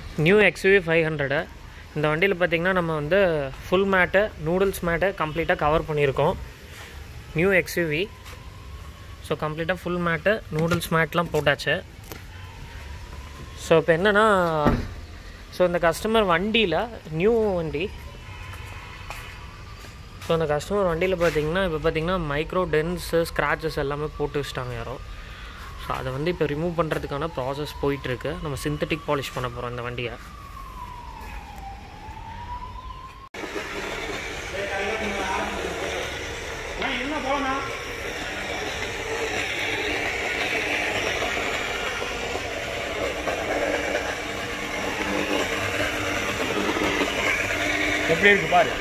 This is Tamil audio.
நியூ எக்ஸ்யூவி ஃபைவ் ஹண்ட்ரடு இந்த வண்டியில் பார்த்திங்கன்னா நம்ம வந்து ஃபுல் மேட்டை நூடுல்ஸ் மேட்டை கம்ப்ளீட்டாக கவர் பண்ணியிருக்கோம் நியூ எக்ஸ்யூவி ஸோ கம்ப்ளீட்டாக ஃபுல் மேட்டு நூடுல்ஸ் மேட்லாம் போட்டாச்சு ஸோ இப்போ என்னென்னா ஸோ இந்த கஸ்டமர் வண்டியில் நியூ வண்டி ஸோ அந்த கஸ்டமர் வண்டியில் பார்த்தீங்கன்னா இப்போ பார்த்தீங்கன்னா மைக்ரோ டென்ஸு ஸ்க்ராச்சஸ் எல்லாமே போட்டு வச்சிட்டாங்க யாரோ ஸோ அதை வந்து இப்போ ரிமூவ் பண்ணுறதுக்கான ப்ராசஸ் போயிட்டுருக்கு நம்ம சிந்தட்டிக் பாலிஷ் பண்ண போகிறோம் இந்த வண்டியை எப்படி இருக்கு பாரு